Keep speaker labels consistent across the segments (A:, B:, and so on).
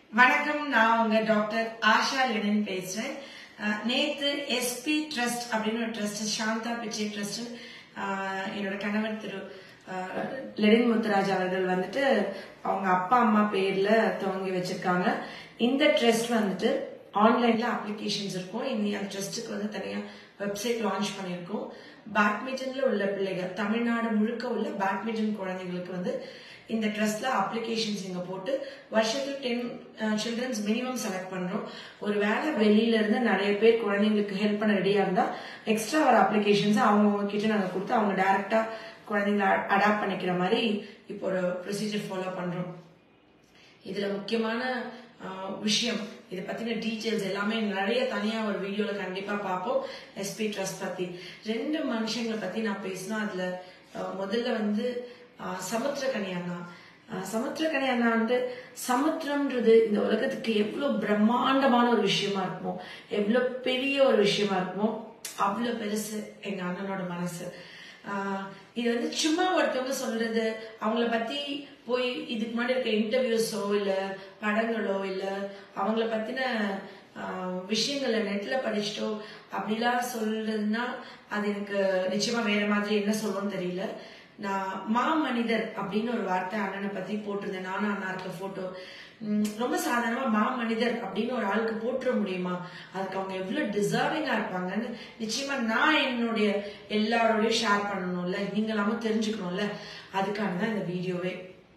A: வணக்கம் நான் உங்க டாக்டர் ஆஷா லெனின் பேசுறேன் அஹ், நேத்து எஸ்பி ட்ரஸ்ட் அப்படின்னு ஒரு ட்ரஸ்ட் சாந்தா பிச்சை ட்ரஸ்ட் என்னோட கணவர் திரு அஹ், லெனின் முத்துராஜ் அவர்கள் வந்துட்டு அவங்க அப்பா அம்மா பேர்ல துவங்கி வச்சிருக்காங்க இந்த ட்ரஸ்ட் வந்துட்டு ஆன்லைன்ல அப்ளிகேஷன்ஸ் இருக்கும் இந்த அந்த ட்ரஸ்ட்டுக்கு வந்து தனியா வெப்சைட் லான்ச் பண்ணியிருக்கோம் பேட்மிண்டன்ல உள்ள பிள்ளைகள் தமிழ்நாடு முழுக்க உள்ள பேட்மிண்டன் குழந்தைங்களுக்கு வந்து இந்த ட்ரஸ்ட்ல அப்ளிகேஷன்ஸ் இங்க போட்டு வருஷத்துக்கு டென் சில்ட்ரன்ஸ் மினிமம் செலக்ட் பண்றோம் ஒரு வேலை வெளியில இருந்து நிறைய பேர் குழந்தைங்களுக்கு ஹெல்ப் பண்ண ரெடியா இருந்தா எக்ஸ்ட்ரா வர அப்ளிகேஷன்ஸ் அவங்க கிட்ட நாங்க கொடுத்து அவங்க டைரக்டா குழந்தைங்களை அடாப்ட் பண்ணிக்கிற மாதிரி இப்போ ஒரு ப்ரொசீஜர் ஃபாலோ பண்றோம் இதுல முக்கியமான ஆஹ், விஷயம் இதை பத்தின டீடைல்ஸ் எல்லாமே நிறைய தனியா ஒரு வீடியோல கண்டிப்பா பார்ப்போம் எஸ்பி ட்ரஸ்ட் பத்தி ரெண்டு மனுஷங்களை பத்தி நான் பேசினா அதுல ஆஹ், முதல்ல வந்து ஆஹ், சமுத்திரக்கனி அண்ணா ஆஹ், சமுத்திரக்கனி அண்ணா வந்து சமுத்திரம்ன்றது இந்த உலகத்துக்கு எவ்வளவு பிரம்மாண்டமான ஒரு விஷயமா இருக்குமோ எவ்வளவு பெரிய ஒரு விஷயமா இருக்குமோ அவ்வளவு பெருசு எங்க அண்ணனோட மனசு ஆஹ் இது வந்து சும்மா ஒருத்தவங்க சொல்றது அவங்கள பத்தி போய் இதுக்கு முன்னாடி இருக்க இன்டர்வியூஸோ இல்ல படங்களோ இல்ல அவங்கள பத்தின ஆஹ் விஷயங்களை நெட்ல படிச்சிட்டோ அப்படிலாம் சொல்றதுன்னா அது எனக்கு நிச்சயமா வேற மாதிரி என்ன சொல்லணும்னு தெரியல நான் மா மனிதர் அப்படின்னு ஒரு வார்த்தை அண்ணனை பத்தி போட்டிருந்தேன் நானும் அண்ணா இருக்க போட்டோ ரொம்ப சாதாரணமா மா மனிதர் அப்படின்னு ஒரு ஆளுக்கு போட்டுற முடியுமா அதுக்கு அவங்க எவ்வளவு டிசர்விங்கா இருப்பாங்கன்னு நிச்சயமா நான் என்னுடைய எல்லாரோடையும் ஷேர் பண்ணணும்ல நீங்க எல்லாமே தெரிஞ்சுக்கணும்ல அதுக்கான தான் இந்த வீடியோவே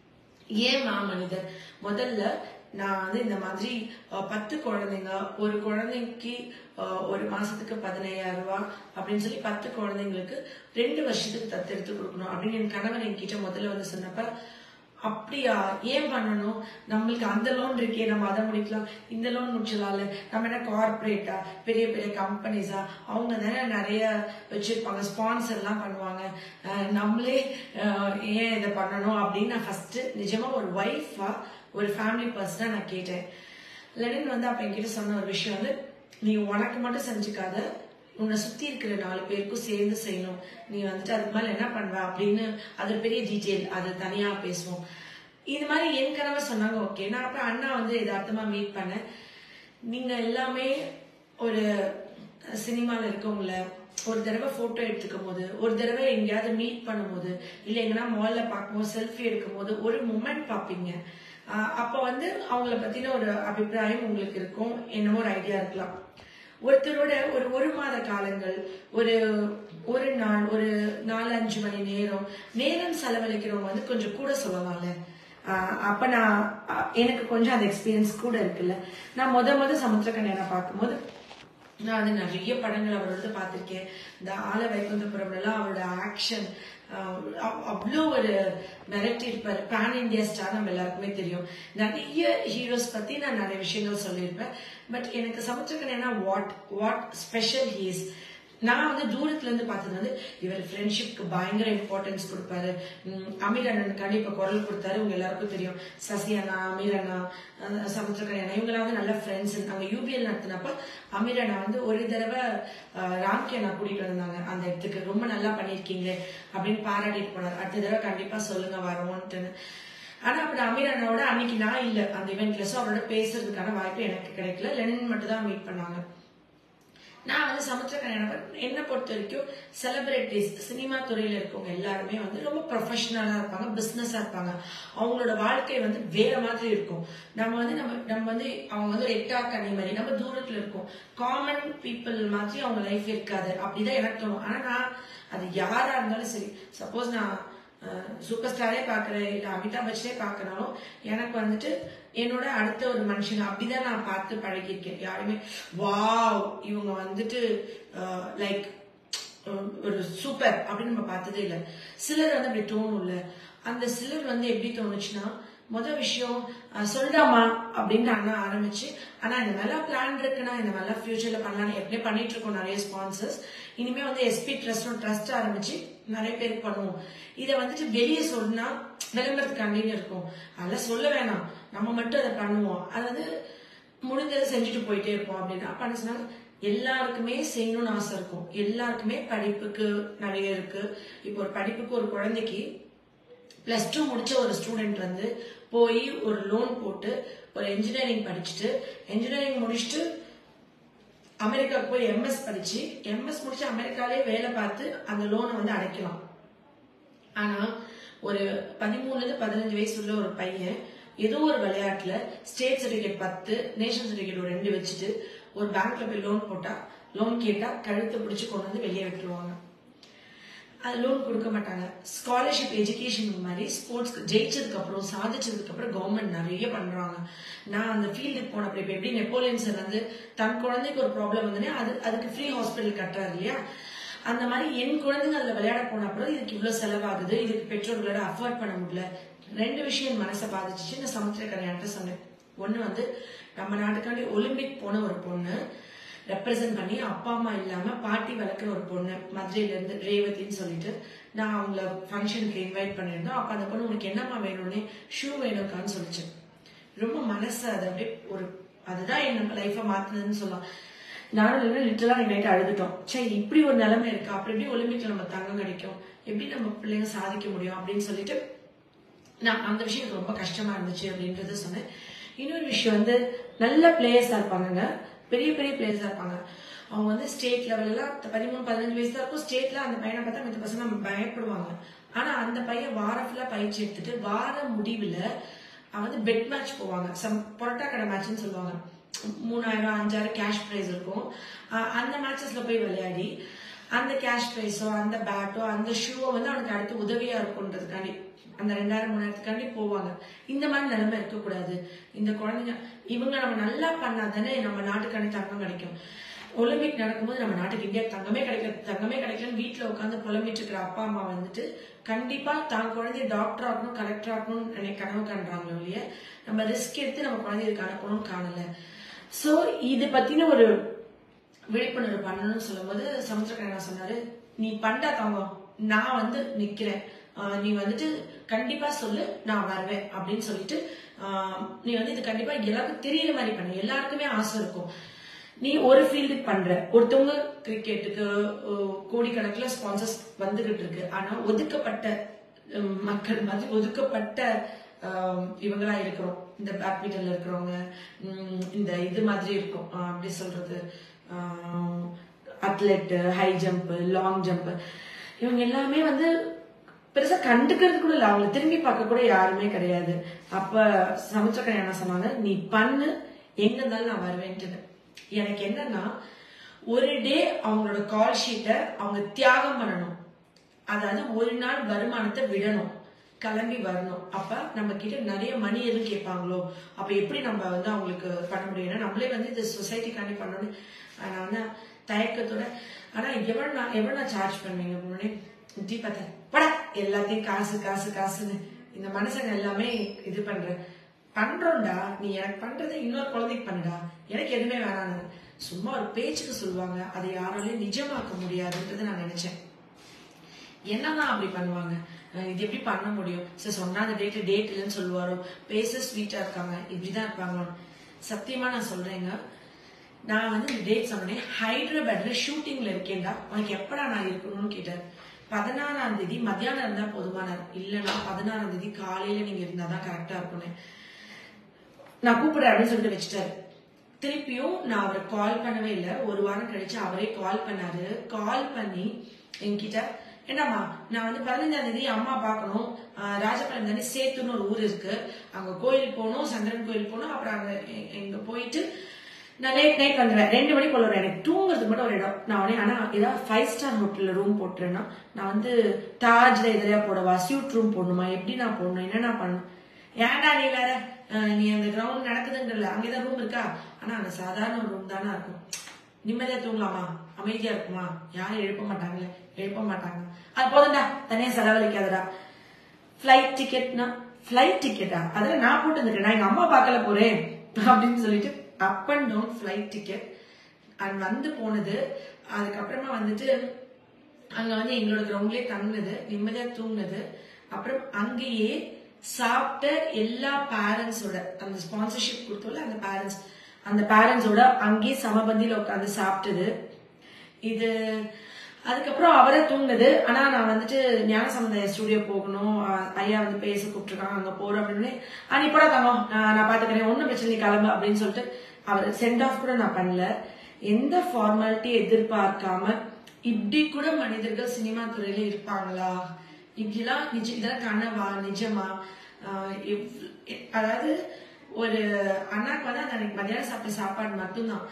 A: ஏன் மா மனிதர் முதல்ல நான் வந்து இந்த மாதிரி அஹ், பத்து குழந்தைங்க ஒரு குழந்தைக்கு அஹ், ஒரு மாசத்துக்கு பதினையாயிரம் ரூபாய் அப்படின்னு சொல்லி பத்து குழந்தைங்களுக்கு ரெண்டு வருஷத்துக்கு தத்தெடுத்து கொடுக்கணும் அப்படின்னு என் கணவர் என்கிட்ட முதல்ல வந்து சொன்னப்ப அப்படியா ஏன் பண்ணணும் நம்மளுக்கு அந்த லோன் இருக்கே நம்ம அதை முடிக்கலாம் இந்த லோன் முடிச்சலாம்ல நம்ம என்ன கார்பரேட்டா பெரிய பெரிய கம்பெனிஸா அவங்க தானே நிறைய வச்சிருப்பாங்க ஸ்பான்சர் எல்லாம் பண்ணுவாங்க அஹ் நம்மளே அஹ், ஏன் இதை பண்ணணும் அப்படின்னு நான் ஃபர்ஸ்ட் நிஜமா ஒரு ஒய்ஃபா ஒரு ஃபேமிலி பர்சனா நான் கேட்டேன் லெனின் வந்து அப்ப என்கிட்ட சொன்ன ஒரு விஷயம் வந்து நீ உனக்கு மட்டும் செஞ்சுக்காத உன்னை சுத்தி இருக்கிற நாலு பேருக்கும் சேர்ந்து செய்யணும் நீ வந்துட்டு அதுக்கு மேல என்ன பண்ணுவ அப்படின்னு அது ஒரு பெரிய டீட்டெயில் அது தனியா பேசுவோம் இது மாதிரி என் கணவர் சொன்னாங்க ஓகே நான் அப்புறம் அண்ணா வந்து யதார்த்தமா மீட் பண்ணேன் நீங்க எல்லாமே ஒரு சினிமால இருக்கவங்கள ஒரு தடவை போட்டோ எடுத்துக்கும் போது ஒரு தடவை எங்கேயாவது மீட் பண்ணும்போது இல்ல எங்கன்னா மால்ல பார்க்கும்போது செல்ஃபி எடுக்கும் போது ஒரு மூமெண்ட் பார்ப்பீங்க ஆஹ் அப்ப வந்து அவங்கள பத்தின ஒரு அபிப்பிராயம் உங்களுக்கு இருக்கும் என்னமோ ஒரு ஐடியா இருக்கலாம் ஒருத்தரோட ஒரு ஒரு மாத காலங்கள் ஒரு ஒரு நாள் ஒரு நாலு அஞ்சு மணி நேரம் நேரம் செலவழிக்கிறவங்க வந்து கொஞ்சம் கூட சொல்லலாம்ல ஆஹ் அப்ப நான் அஹ் எனக்கு கொஞ்சம் அந்த எக்ஸ்பீரியன்ஸ் கூட இருக்குல்ல நான் முத முத சமுத்திரக்கண்ணியனை பார்க்கும்போது நான் வந்து நிறைய படங்கள் அவரோட பார்த்திருக்கேன் இந்த ஆல வைகுந்தபுரம் எல்லாம் அவரோட ஆக்ஷன் அவ்வளோ ஒரு வெரைட்டி இருப்பார் பேன் இந்தியா ஸ்டார் நம்ம எல்லாருக்குமே தெரியும் நிறைய ஹீரோஸ் பத்தி நான் நிறைய விஷயங்கள் சொல்லியிருப்பேன் பட் எனக்கு Samuthirakani what what special he's நான் வந்து தூரத்துல இருந்து பார்த்தது வந்து இவர் ஃப்ரெண்ட்ஷிப்க்கு பயங்கர இம்பார்ட்டன்ஸ் கொடுப்பாரு உம் அமீர் அண்ணனுக்காண்டி இப்ப குரல் கொடுத்தாரு உங்க எல்லாருக்கும் தெரியும் சசி அண்ணா அமீர் அண்ணா அஹ் சமுத்திரக்கணி அண்ணா இவங்கெல்லாம் வந்து நல்ல ஃப்ரெண்ட்ஸ் நாங்க யூபிஎல் நடத்தினப்ப அமீர் அண்ணா வந்து ஒரு தடவை அஹ், ராம்கி அண்ணா கூட்டிட்டு வந்தாங்க அந்த இடத்துக்கு ரொம்ப நல்லா பண்ணிருக்கீங்க அப்படின்னு பாராட்டிட்டு போனார் அடுத்த தடவை கண்டிப்பா சொல்லுங்க வரோன்ட்டுன்னு ஆனா அப்படி அமீர் அண்ணாவோட அன்னைக்கு நான் இல்ல அந்த இவெண்ட்ல சோ அவரோட பேசுறதுக்கான வாய்ப்பு எனக்கு கிடைக்கல லெனின் மட்டும் தான் மீட் பண்ணாங்க நான் வந்து சமுத்திரக்கல்யாணம் என்ன பொறுத்த வரைக்கும் செலிபிரிட்டிஸ் சினிமா துறையில இருக்கவங்க எல்லாருமே வந்து ரொம்ப ப்ரொஃபஷனலா இருப்பாங்க பிசினஸா இருப்பாங்க அவங்களோட வாழ்க்கை வந்து வேற மாதிரி இருக்கும் நம்ம வந்து நம்ம நம்ம வந்து அவங்க வந்து ஒரு எட்டா கனி மாதிரி நம்ம தூரத்துல இருக்கோம் காமன் பீப்புள் மாதிரி அவங்க லைஃப் இருக்காது அப்படிதான் எனக்கு தோணும் ஆனா நான் அது யாரா இருந்தாலும் சரி சப்போஸ் நான் சூப்பர் ஸ்டாரே பாக்குறேன் இல்ல அமிதாப் பச்சனே பாக்குறாலும் எனக்கு வந்துட்டு என்னோட அடுத்த ஒரு மனுஷங்க அப்படிதான் நான் பார்த்து பழகியிருக்கேன் யாருமே வாவ் இவங்க வந்துட்டு லைக் ஒரு சூப்பர் அப்படின்னு நம்ம பார்த்ததே இல்ல சிலர் வந்து அப்படி தோணும்ல அந்த சிலர் வந்து எப்படி தோணுச்சுன்னா முத விஷயம் அஹ், சொல்றாமா அப்படின்னு அண்ணா ஆரம்பிச்சு ஆனா இந்த நல்லா பிளான் இருக்குன்னா இந்த நல்லா ஃபியூச்சர்ல பண்ணலாம் எப்படியே பண்ணிட்டு இருக்கோம் நிறைய ஸ்பான்சர்ஸ் இனிமே வந்து எஸ்பி ட்ரஸ்ட் ட்ரஸ்ட் ஆரம்பிச்சு நிறைய பேருக்கு பண்ணுவோம் இதை வந்துட்டு வெளியே சொன்னா விளம்பரத்துக்காண்டின்னு இருக்கும் அதெல்லாம் சொல்ல வேணாம் நம்ம மட்டும் அதை பண்ணுவோம் அது வந்து முடிஞ்சதை செஞ்சுட்டு போயிட்டே இருப்போம் அப்படின்னு அப்ப என்ன சொன்னாங்க எல்லாருக்குமே செய்யணும்னு ஆசை இருக்கும் எல்லாருக்குமே படிப்புக்கு நிறைய இருக்கு இப்போ ஒரு படிப்புக்கு ஒரு குழந்தைக்கு பிளஸ் டூ முடிச்ச ஒரு ஸ்டூடெண்ட் வந்து போய் ஒரு லோன் போட்டு ஒரு இன்ஜினியரிங் படிச்சுட்டு இன்ஜினியரிங் முடிச்சுட்டு அமெரிக்காவுக்கு போய் எம்எஸ் படிச்சு எம்எஸ் முடிச்சு அமெரிக்காலே வேலை பார்த்து அந்த லோனை வந்து அடைக்கலாம் ஆனா ஒரு பதிமூணுல பதினஞ்சு வயசு உள்ள ஒரு பையன் ஏதோ ஒரு விளையாட்டுல ஸ்டேட் சர்டிபிகேட் பத்து நேஷனல் சர்டிபிகேட் ஒரு ரெண்டு வச்சுட்டு ஒரு பேங்க்ல போய் லோன் போட்டா லோன் கேட்டா கழுத்தை பிடிச்சு கொண்டு வந்து வெளியே விட்டுருவாங்க அது லோன் கொடுக்க மாட்டாங்க ஸ்காலர்ஷிப் எஜுகேஷன் மாதிரி ஸ்போர்ட்ஸ்க்கு ஜெயிச்சதுக்கு அப்புறம் சாதிச்சதுக்கு அப்புறம் கவர்மெண்ட் நிறைய பண்றாங்க நான் அந்த ஃபீல்டுக்கு போனப்ப இப்ப எப்படி நெப்போலியன் சார் வந்து தன் குழந்தைக்கு ஒரு ப்ராப்ளம் வந்தனே அது அதுக்கு ஃப்ரீ ஹாஸ்பிட்டல் கட்டுறாரு இல்லையா அந்த மாதிரி என் குழந்தைங்க அதுல விளையாட போன அப்புறம் இதுக்கு இவ்வளவு செலவாகுது இதுக்கு பெற்றோர்களோட அஃபோர்ட் பண்ண முடியல ரெண்டு விஷயம் என் மனசை பாதிச்சுச்சு நான் சமுத்திர கல்யாணத்தை சொன்னேன் ஒண்ணு வந்து நம்ம நாட்டுக்காண்டி ஒலிம்பிக் போன ஒரு பொண்ணு ரெப்ரசென்ட் பண்ணி அப்பா அம்மா இல்லாம பாட்டி வளர்க்குற ஒரு பொண்ணு மதுரையில இருந்து ரேவதின்னு சொல்லிட்டு நான் அவங்கள ஃபங்க்ஷனுக்கு இன்வைட் பண்ணியிருந்தோம் அப்ப அந்த பொண்ணு உனக்கு என்னம்மா வேணும்னு ஷூ வேணும்க்கான்னு சொல்லிச்சு ரொம்ப மனசு அது அப்படியே ஒரு அதுதான் என் நம்ம லைஃபை மாத்துனதுன்னு சொல்லலாம் நானும் லிட்டரலா நைட் அழுதுட்டோம் சே இப்படி ஒரு நிலைமை இருக்கு அப்படி எப்படி ஒலிம்பிக்ல நம்ம தங்கம் கிடைக்கும் எப்படி நம்ம பிள்ளைங்க சாதிக்க முடியும் அப்படின்னு சொல்லிட்டு நான் அந்த விஷயம் எனக்கு ரொம்ப கஷ்டமா இருந்துச்சு அப்படின்றத சொன்னேன் இன்னொரு விஷயம் வந்து நல்ல பிளேயர்ஸா இருப்பாங்கங்க பெரிய பெரிய பிளேயர்ஸா இருப்பாங்க அவங்க வந்து ஸ்டேட் லெவல்ல பதிமூணு பதினஞ்சு வயசு தான் இருக்கும் ஸ்டேட்ல அந்த பையனை பார்த்தா மத்த பசங்க நம்ம பயப்படுவாங்க ஆனா அந்த பையன் வாரம் ஃபுல்லா பயிற்சி எடுத்துட்டு வார முடிவுல அவன் வந்து பெட் மேட்ச் போவாங்க சம் பொரோட்டா கடை மேட்ச்னு சொல்லுவாங்க மூணாயிரம் அஞ்சாயிரம் கேஷ் ப்ரைஸ் இருக்கும் அஹ் அந்த மேட்சஸ்ல போய் விளையாடி அந்த கேஷ் ப்ரைஸோ அந்த பேட்டோ அந்த ஷூவோ வந்து அவனுக்கு அடுத்து உதவியா இருக்கும்ன்றதுக்காண்டி அந்த ரெண்டாயிரம் மூணாயிரத்துக்காண்டி போவாங்க இந்த மாதிரி நிலைமை இருக்கக்கூடாது இந்த குழந்தைங்க இவங்க நம்ம நல்லா பண்ணாதானே நம்ம நாட்டுக்காண்டி தங்கம் கிடைக்கும் ஒலிம்பிக் நடக்கும்போது நம்ம நாட்டுக்கு இந்தியா தங்கமே கிடைக்கல தங்கமே கிடைக்கலன்னு வீட்டுல உட்காந்து புலம்பிட்டு இருக்கிற அப்பா அம்மா வந்துட்டு கண்டிப்பா தான் குழந்தைய டாக்டர் ஆகணும் கலெக்டர் ஆகணும்னு நினை கனவு காண்றாங்களோ இல்லைய நம்ம ரிஸ்க் எடுத்து நம்ம குழந்தைகளுக்கு அனுப்பணும்னு காணல சோ இது பத்தின ஒரு விழிப்புணர்வு பண்ணணும்னு சொல்லும்போது சமுத்திரக்கண்ணா சொன்னாரு நீ பண்டா தங்கம் நான் வந்து நிக்கிறேன் ஆஹ் நீ வந்துட்டு கண்டிப்பா சொல்லு நான் வருவேன் அப்படின்னு சொல்லிட்டு ஆஹ் நீ வந்து இது கண்டிப்பா எல்லாருக்கும் தெரியற மாதிரி பண்ணு எல்லாருக்குமே ஆசை இருக்கும் நீ ஒரு ஃபீல்டுக்கு பண்ற ஒருத்தவங்க கிரிக்கெட்டுக்கு கோடிக்கணக்கில் ஸ்பான்சர்ஸ் வந்துகிட்டு இருக்கு ஆனா ஒதுக்கப்பட்ட உம், மக்கள் மாதிரி ஒதுக்கப்பட்ட ஆஹ், இவங்களா இருக்கிறோம் இந்த பேட்மிண்டன்ல இருக்கிறவங்க உம், இந்த இது மாதிரி இருக்கும் ஆஹ், அப்படி சொல்றது athlete high jump long jump இவங்க எல்லாமே வந்து பெருசா கண்டுக்கிறது கூட இல்ல அவங்கள திரும்பி பார்க்க கூட யாருமே கிடையாது அப்ப சமுத்திரக்கரை என்ன சொன்னாங்க நீ பண்ணு எங்க இருந்தாலும் நான் வருவேன்ட்டு எனக்கு என்னன்னா ஒரு டே அவங்களோட கால் ஷீட்டை அவங்க தியாகம் பண்ணணும் அதாவது ஒரு நாள் வருமானத்தை விடணும் கிளம்பி வரணும் அப்ப நம்ம கிட்ட நிறைய மணி எதுவும் கேட்பாங்களோ அப்ப எப்படி நம்ம வந்து அவங்களுக்கு பண்ண முடியும் ஏன்னா நம்மளே வந்து இந்த சொசைட்டிக்காண்டி பண்ணணும் நான் வந்து தயக்கத்தோட ஆனா எவ்வளவு நான் எவ்வளவு நான் சார்ஜ் பண்ணுவீங்க முன்னாடி இப்படி பார்த்தேன் படா எல்லாத்தையும் காசு காசு காசுன்னு இந்த மனுஷங்க எல்லாமே இது பண்ற பண்றோம்டா நீ எனக்கு பண்றதை இன்னொரு குழந்தைக்கு பண்ணுடா எனக்கு எதுவுமே வேணான்னு சும்மா ஒரு பேச்சுக்கு சொல்லுவாங்க அதை யாராலையும் நிஜமாக்க முடியாதுன்றது நான் நினைச்சேன் என்னதான் அப்படி பண்ணுவாங்க அஹ் இது எப்படி பண்ண முடியும் சரி சொன்னா அந்த டேட் டேட் இல்லைன்னு சொல்லுவாரோ பேச ஸ்வீட்டா இருக்காங்க இப்படிதான் இருப்பாங்களோ சத்தியமா நான் சொல்றேங்க நான் வந்து இந்த டேட் சொன்னேன் ஹைதராபாத்ல ஷூட்டிங்ல இருக்கேன்டா உனக்கு எப்படா நான் இருக்கணும்னு கேட்டார் பதினாறாம் தேதி மத்தியானம் இருந்தா போதுமானார் இல்லைன்னா பதினாறாம் தேதி காலையில நீங்க இருந்தாதான் கரெக்டா இருக்கணும் நான் கூப்பிடுறேன் அப்படின்னு சொல்லிட்டு வச்சுட்டாரு திருப்பியும் நான் அவரை கால் பண்ணவே இல்லை ஒரு வாரம் கழிச்சு அவரே கால் பண்ணாரு கால் பண்ணி என்கிட்ட என்னம்மா நான் வந்து பதினஞ்சாம் தேதி அம்மா பார்க்கணும் ஆஹ் ராஜபாளையம் தானே சேத்துன்னு ஒரு ஊர் இருக்கு அங்க கோயில் போகணும் சந்திரன் கோயில் போகணும் அப்புறம் அங்க எ- எங்க போயிட்டு நான் லேட் நைட் வந்துடுவேன் ரெண்டு மணிக்கு போல எனக்கு தூங்குறதுக்கு மட்டும் ஒரு இடம் நான் உடனே ஆனா ஏதாவது ஃபைவ் ஸ்டார் ஹோட்டல்ல ரூம் போட்டுறேன்னா நான் வந்து தாஜ்ல எதிரியா போடவா சியூட் ரூம் போடணுமா எப்படி நான் போடணும் என்ன நான் பண்ணணும் ஏன்டா நீ வேற அஹ் நீ அந்த கிரவுண்ட் நடக்குதுன்றல அங்கேதான் ரூம் இருக்கா ஆனா அங்க சாதாரண ஒரு ரூம் தானே இருக்கும் நிம்மதியா தூங்கலாமா அமைதியா இருக்குமா யாரும் எழுப்ப மாட்டாங்களே எழுப்ப மாட்டாங்க அது போதும்டா தனியா செலவழிக்காதடா ஃபிளைட் டிக்கெட்னா ஃபிளைட் டிக்கெட்டா அதில் நான் போட்டு வந்துருக்கேன் நான் எங்க அம்மா பார்க்கல போறேன் அப்படின்னு சொல்லிட்டு up and down flight ticket and வந்து போனது அதுக்கப்புறமா வந்துட்டு அங்க வந்து எங்களோட கிரவுண்ட்லயே தங்குனது நிம்மதியா தூங்குனது அப்புறம் அங்கேயே சாப்பிட்ட எல்லா பேரண்ட்ஸோட அந்த ஸ்பான்சர்ஷிப் கொடுத்தோம்ல அந்த பேரண்ட்ஸ் அந்த பேரண்ட்ஸோட அங்கேயே சமபந்தியில உட்காந்து சாப்பிட்டது இது அதுக்கப்புறம் அவரே தூங்குது ஆனா நான் வந்துட்டு ஞான சமுதாய ஸ்டுடியோ போகணும் அஹ் ஐயா வந்து பேச கூப்பிட்டுருக்காங்க அங்க போறோம் அப்படின்னு ஆ நீ போடா தங்கம் நான் நான் பாத்துக்கிறேன் ஒண்ணும் பிரச்சனை இல்லை, நீ கிளம்பு அப்படின்னு சொல்லிட்டு அவர் சென்ட் ஆஃப் கூட நான் பண்ணல எந்த ஃபார்மாலிட்டி எதிர்பார்க்காம இப்படி கூட மனிதர்கள் சினிமா துறையில இருப்பாங்களா இப்படிலாம் நிஜ இதெல்லாம் கனவா நிஜமா ஆஹ் எவ்- எ- அதாவது ஒரு அண்ணாக்கு வந்து அந்த அன்னைக்கு மத்தியானம் சாப்பிட்ட சாப்பாடு மட்டும்தான்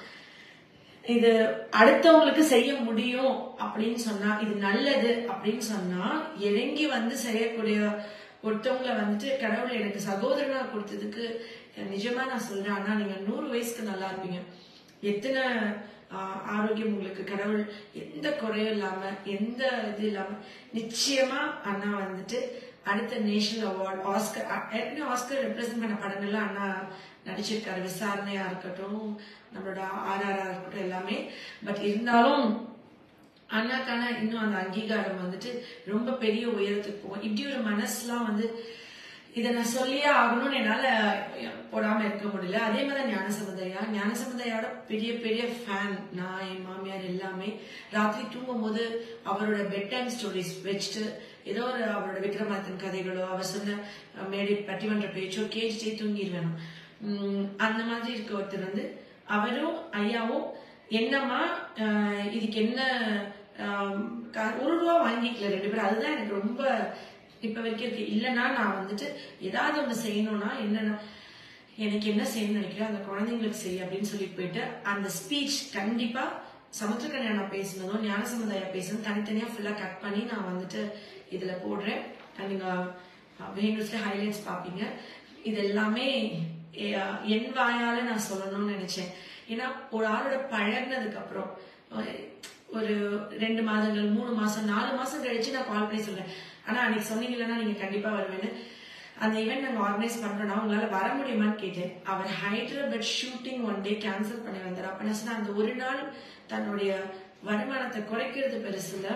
A: இது அடுத்தவங்களுக்கு செய்ய முடியும் அப்படின்னு சொன்னா இது நல்லது அப்படின்னு சொன்னா இறங்கி வந்து செய்யக்கூடிய ஒருத்தவங்களை வந்துட்டு கடவுள் எனக்கு சகோதரனா கொடுத்ததுக்கு நிஜமா நான் சொல்றேன் அண்ணா நீங்க நூறு வயசுக்கு நல்லா இருப்பீங்க எத்தனை ஆஹ், ஆரோக்கியம் உங்களுக்கு கடவுள் எந்த குறையும் இல்லாம எந்த இது இல்லாம நிச்சயமா அண்ணா வந்துட்டு அடுத்த நேஷனல் அவார்ட் ஆஸ்கர் அ- ஏற்கனவே ஆஸ்கர் ரெப்ரசென்ட் பண்ண படங்கள்ல அண்ணா நடிச்சிருக்காரு விசாரணையா இருக்கட்டும் நம்மளோட ஆர்ஆரா இருக்கட்டும் எல்லாமே பட் இருந்தாலும் அண்ணாக்கான இன்னும் அந்த அங்கீகாரம் வந்துட்டு ரொம்ப பெரிய உயரத்துக்கு போகும் இப்படி ஒரு மனசுலாம் வந்து இதை நான் சொல்லியே ஆகணும்னு என்னால போடாம இருக்க முடியல அதே மாதிரி ஞான சமுதாயா ஞான சமுதாயோட பெரிய பெரிய ஃபேன் நான் என் மாமியார் எல்லாமே ராத்திரி தூங்கும் போது அவரோட பெட் டைம் ஸ்டோரிஸ் வச்சுட்டு ஏதோ ஒரு அவரோட விக்ரமாதித்தன் கதைகளோ அவர் சொன்ன அஹ், மேடை பட்டிமன்ற பேச்சோ கேட்டுட்டே தூங்கிடுவேன் நான். உம் அந்த மாதிரி இருக்க ஒருத்தர் வந்து அவரும் ஐயாவும் என்னம்மா அஹ், இதுக்கு என்ன ஆம், கா- ஒரு ரூபா வாங்கிக்கல ரெண்டு பேரும் அதுதான் எனக்கு ரொம்ப இப்ப வரைக்கும் இருக்கு இல்லைன்னா நான் வந்துட்டு ஏதாவது ஒண்ணு செய்யணும்னா என்னன்னா எனக்கு என்ன செய்யணும்னு நினைக்கிறேன் அந்த குழந்தைங்களுக்கு செய் அப்படின்னு சொல்லிட்டு போயிட்டு அந்த ஸ்பீச் கண்டிப்பா சமுத்திரக்கண்யா நான் பேசினதும் ஞான சமுதாயம் பேசினதும் தனித்தனியா ஃபுல்லா கட் பண்ணி நான் வந்துட்டு இதுல போடுறேன் And நீங்க வேணுஸ்ல ஹைலைட்ஸ் பாப்பீங்க இது எல்லாமே எ- என் வாயால நான் சொல்லணும்னு நினைச்சேன் ஏன்னா ஒரு ஆளோட பழகினதுக்கு அப்புறம் ஒரு- ஒரு ரெண்டு மாதங்கள் மூணு மாசம் நாலு மாசம் கழிச்சு நான் கால் பண்ணி சொல்றேன் ஆனா அன்னைக்கு சொன்னீங்கன்னா நீங்க கண்டிப்பா வருவேன்னு அந்த ஈவெண்ட் நாங்க ஆர்கனைஸ் பண்றோம்னா உங்களால வர முடியுமான்னு கேட்டேன் அவர் Hyderabad shooting one day cancel பண்ணி வந்தார் அப்ப நான் சொன்னேன் அந்த ஒரு நாள் தன்னுடைய வருமானத்தை குறைக்கிறது பெருசு இல்ல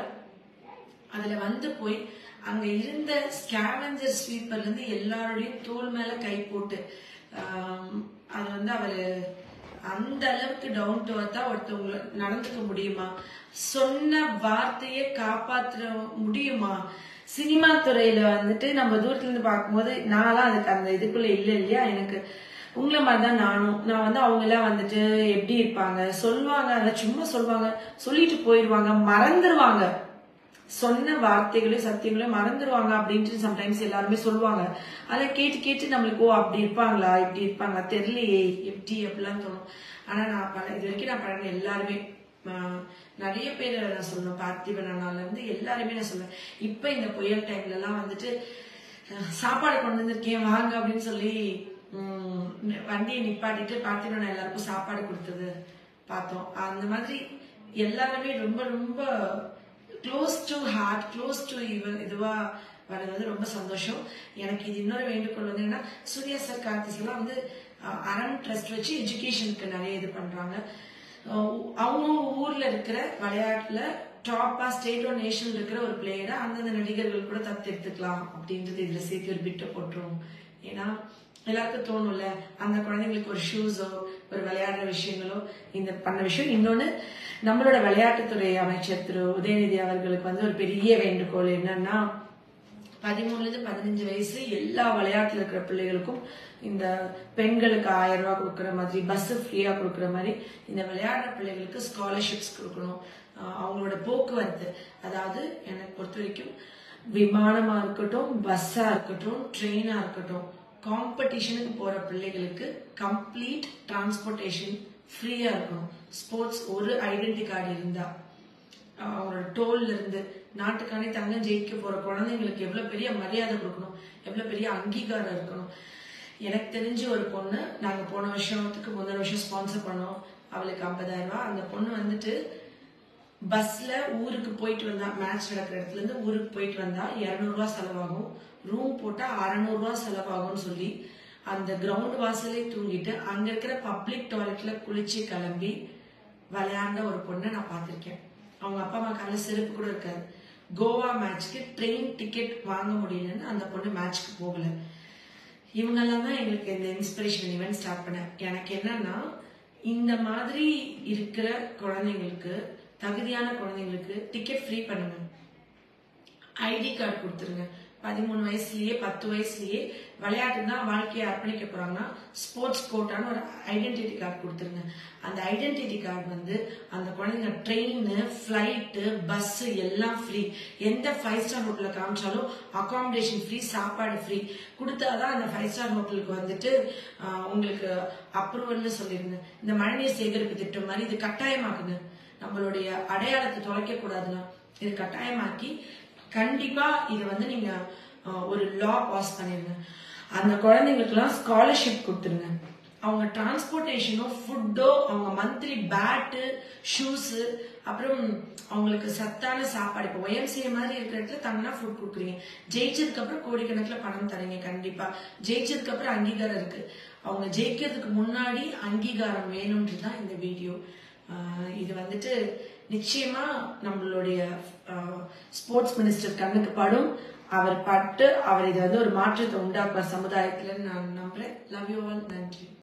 A: அதுல வந்து போய் அங்க இருந்த ஸ்கேவஞ்சர் ஸ்வீப்பர்ல இருந்து எல்லாரோடையும் தோல் மேல கை போட்டு ஆம், அது வந்து அவரு அந்த அளவுக்கு டவுன் டு அர்த்தா ஒருத்தவங்க நடந்துக்க முடியுமா சொன்ன வார்த்தையை காப்பாற்ற முடியுமா சினிமா துறையில வந்துட்டு நம்ம தூரத்துல இருந்து பார்க்கும்போது நான்லாம் அதுக்கு அந்த இதுக்குள்ள இல்ல இல்லையா எனக்கு உங்களை மாதிரிதான் நானும் நான் வந்து அவங்க எல்லாம் வந்துட்டு எப்படி இருப்பாங்க சொல்லுவாங்க அதை சும்மா சொல்லுவாங்க சொல்லிட்டு போயிடுவாங்க மறந்துருவாங்க சொன்ன வார்த்தைகளையும் சத்தியங்களையும் மறந்துடுவாங்க அப்படின்ட்டு சம்டைம்ஸ் எல்லாருமே சொல்லுவாங்க அதை கேட்டு கேட்டு நம்மளுக்கு ஓ அப்படி இருப்பாங்களா இப்படி இருப்பாங்களா தெரியலையே எப்படி அப்படிலாம் தோணும் ஆனா நான் பல இது வரைக்கும் நான் பழகின எல்லாருமே ஆஹ், நிறைய பேர் நான் சொல்லணும் பார்த்திபன் அண்ணால இருந்து எல்லாருமே நான் சொல்லுவேன் இப்ப இந்த புயல் டைம்ல எல்லாம் வந்துட்டு அஹ், சாப்பாடு கொண்டு வந்திருக்கேன் வாங்க அப்படின்னு சொல்லி உம், வண்டியை நிப்பாட்டிட்டு பார்த்திபன் அண்ணா எல்லாருக்கும் சாப்பாடு கொடுத்தது பார்த்தோம் அந்த மாதிரி எல்லாருமே ரொம்ப ரொம்ப close to heart close to இவன் இதுவா வரது வந்து ரொம்ப சந்தோஷம் எனக்கு இது இன்னொரு வேண்டுகோள் வந்து என்னன்னா சூர்யா சார் கார்த்திஸ் எல்லாம் வந்து அஹ், அரண் ட்ரஸ்ட் வச்சு எஜுகேஷனுக்கு நிறைய இது பண்றாங்க அஹ், அவங்க ஊர்ல இருக்கிற விளையாட்டுல டாப்பா ஸ்டேட் ஆர் நேஷனல் இருக்கிற ஒரு பிளேயரை அந்தந்த நடிகர்கள் கூட தத்தெடுத்துக்கலாம் அப்படின்றது இதுல சேர்த்து ஒரு பிட்டை போட்டுரும் ஏன்னா எல்லாருக்கும் தோணும்ல அந்த குழந்தைங்களுக்கு ஒரு ஷூஸோ ஒரு விளையாடுற விஷயங்களோ இந்த பண்ண விஷயம் இன்னொன்னு நம்மளோட விளையாட்டுத்துறை அமைச்சர் திரு உதயநிதி அவர்களுக்கு வந்து ஒரு பெரிய வேண்டுகோள் என்னன்னா பதிமூணுல இருந்து பதினஞ்சு வயசு எல்லா விளையாட்டுல இருக்கிற பிள்ளைகளுக்கும் இந்த பெண்களுக்கு ஆயிரம் ரூபாய் கொடுக்குற மாதிரி பஸ் ஃப்ரீயா கொடுக்குற மாதிரி இந்த விளையாடுற பிள்ளைகளுக்கு ஸ்காலர்ஷிப்ஸ் கொடுக்கணும் ஆஹ் அவங்களோட போக்குவரத்து அதாவது எனக்கு பொறுத்த வரைக்கும் விமானமா இருக்கட்டும் பஸ்ஸா இருக்கட்டும் ட்ரெயினா இருக்கட்டும் காம்படிஷனுக்கு போற பிள்ளைகளுக்கு கம்ப்ளீட் டிரான்ஸ்போர்ட்டேஷன் ஃப்ரீயா இருக்கணும் ஸ்போர்ட்ஸ் ஒரு ஐடென்டி கார்டு இருந்தா அவங்களோட டோல்ல இருந்து நாட்டுக்காண்டி தங்கம் ஜெயிக்க போற குழந்தைங்களுக்கு எவ்வளவு பெரிய மரியாதை கொடுக்கணும் எவ்வளவு பெரிய அங்கீகாரம் இருக்கணும் எனக்கு தெரிஞ்ச ஒரு பொண்ணு நாங்க போன வருஷத்துக்கு முந்தின வருஷம் ஸ்பான்சர் பண்ணோம் அவளுக்கு 50000 ரூபாய் அந்த பொண்ணு வந்துட்டு பஸ்ல ஊருக்கு போயிட்டு வந்தா மேட்ச் நடக்கிற இடத்துல இருந்து ஊருக்கு போயிட்டு வந்தா 200 ரூபாய் செலவாகும் ரூம் போட்டா 600 ரூபாய் செலவாகும்னு சொல்லி அந்த கிரவுண்ட் வாசலே தூங்கிட்டு அங்க இருக்கிற பப்ளிக் டாய்லெட்ல குளிச்சு கிளம்பி விளையாண்ட ஒரு பொண்ணை நான் பார்த்திருக்கேன் அவங்க அப்பா அம்மா கால செருப்பு கூட இருக்காது கோவா மேட்ச்க்கு ட்ரெயின் டிக்கெட் வாங்க முடியலன்னு அந்த பொண்ணு மேட்ச்க்கு போகல இவங்கெல்லாம் தான் எங்களுக்கு இந்த இன்ஸ்பிரேஷன் ஈவெண்ட் ஸ்டார்ட் பண்ண எனக்கு என்னன்னா இந்த மாதிரி இருக்கிற குழந்தைங்களுக்கு தகுதியான குழந்தைங்களுக்கு டிக்கெட் ஃப்ரீ பண்ணுங்க ஐடி கார்டு கொடுத்துருங்க பதிமூணு வயசுலயே பத்து வயசுலயே விளையாட்டுனா வாழ்க்கையை அர்ப்பணிக்க போறாங்கன்னா ஸ்போர்ட்ஸ் கோட்டான்னு ஒரு ஐடென்டிட்டி கார்டு கொடுத்துருங்க அந்த ஐடென்டிட்டி கார்டு வந்து அந்த குழந்தைங்க ட்ரெயின் ஃபிளைட்டு பஸ் எல்லாம் ஃப்ரீ எந்த ஃபைவ் ஸ்டார் ஹோட்டல்ல காமிச்சாலும் அகாமடேஷன் ஃப்ரீ சாப்பாடு ஃப்ரீ கொடுத்தாதான் அந்த ஃபைவ் ஸ்டார் ஹோட்டலுக்கு வந்துட்டு ஆஹ், உங்களுக்கு அப்ரூவல்னு சொல்லிருங்க இந்த மழைநீர் சேகரிப்பு திட்டம் மாதிரி இது கட்டாயமாக்குங்க நம்மளுடைய அடையாளத்தை தொலைக்க கூடாதுங்க இது கட்டாயமாக்கி கண்டிப்பா இது வந்து நீங்க அஹ், ஒரு லா பாஸ் பண்ணிருங்க அந்த குழந்தைங்களுக்குலாம் ஸ்காலர்ஷிப் கொடுத்துருங்க அவங்க டிரான்ஸ்போர்ட்டேஷனோ ஃபுட்டோ அவங்க மந்த்லி பேட்டு ஷூஸு அப்புறம் அவங்களுக்கு சத்தான சாப்பாடு இப்போ ஒயம்சிஏ மாதிரி இருக்கிற இடத்துல தங்கன்னா ஃபுட் கொடுக்குறீங்க ஜெயிச்சதுக்கு அப்புறம் கோடிக்கணக்கில் பணம் தரீங்க கண்டிப்பா ஜெயிச்சதுக்கு அப்புறம் அங்கீகாரம் இருக்கு அவங்க ஜெயிக்கிறதுக்கு முன்னாடி அங்கீகாரம் வேணும்ன்றது தான் இந்த வீடியோ ஆஹ் இது வந்துட்டு நிச்சயமா நம்மளுடைய ஸ்போர்ட்ஸ் மினிஸ்டர் கண்ணுக்கு படும் அவர் பட்டு அவர் இதை வந்து ஒரு மாற்றத்தை உண்டாக்குவார் சமுதாயத்துல நான் நம்புறேன் லவ் யூ ஆல் நன்றி